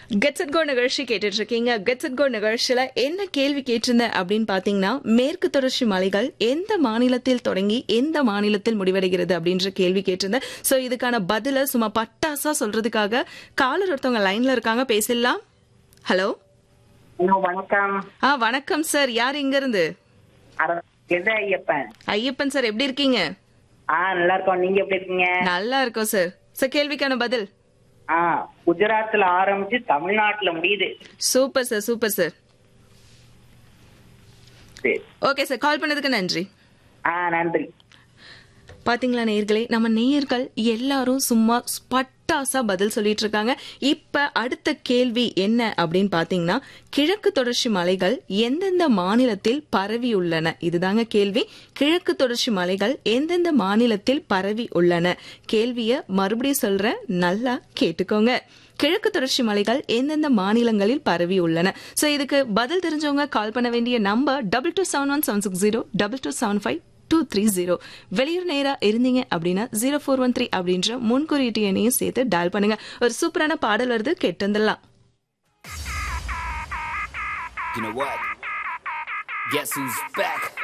Gets at கோ நிகழ்ச்சி கேட்டுட்டு இருக்கீங்க கெட்ஸ் அட் கோ நிகழ்ச்சியில என்ன கேள்வி கேட்டிருந்தேன் அப்படின்னு பாத்தீங்கன்னா மேற்கு தொடர்ச்சி மலைகள் எந்த மாநிலத்தில் தொடங்கி எந்த மாநிலத்தில் முடிவடைகிறது அப்படின்ற கேள்வி கேட்டிருந்தேன் சோ இதுக்கான பதில சும்மா பட்டாசா சொல்றதுக்காக காலர் ஒருத்தவங்க லைன்ல இருக்காங்க பேசிடலாம் ஹலோ ஹலோ வணக்கம் ஆ வணக்கம் சார் யார் இங்க இருந்து அர- எது ஐயப்பன் ஐயப்பன் சார் எப்படி இருக்கீங்க ஆ நல்லா இருக்கோம் நீங்க எப்படி இருக்கீங்க நல்லா இருக்கோம் சார் சார் கேள்விக்கான பதில் ஆ குஜராத்ல ஆரம்பிச்சு தமிழ்நாட்டுல முடியுது சூப்பர் சார் சூப்பர் சார் சரி ஓகே சார் கால் பண்ணதுக்கு நன்றி ஆ நன்றி பாத்தீங்களா நேயர்களே நம்ம நேயர்கள் எல்லாரும் சும்மா பட்டாசா பதில் சொல்லிட்டு இருக்காங்க இப்ப அடுத்த கேள்வி என்ன அப்படின்னு பாத்தீங்கன்னா கிழக்கு தொடர்ச்சி மலைகள் எந்தெந்த மாநிலத்தில் பரவி உள்ளன இதுதாங்க கேள்வி கிழக்கு தொடர்ச்சி மலைகள் எந்தெந்த மாநிலத்தில் பரவி உள்ளன கேள்விய மறுபடியும் சொல்றேன் நல்லா கேட்டுக்கோங்க கிழக்கு தொடர்ச்சி மலைகள் எந்தெந்த மாநிலங்களில் பரவி உள்ளன சோ இதுக்கு பதில் தெரிஞ்சவங்க கால் பண்ண வேண்டிய number double two seven one seven six zero double two seven five two three zero வெளியூர் நேரா இருந்தீங்க அப்படின்னா ஜீரோ ஃபோர் ஒன் த்ரீ அப்படின்ற முன்குறியீட்டு எண்ணையும் சேர்த்து டயல் பண்ணுங்க ஒரு சூப்பரான பாடல் வருது கேட்டு வந்துடலாம் You know what? Guess who's back?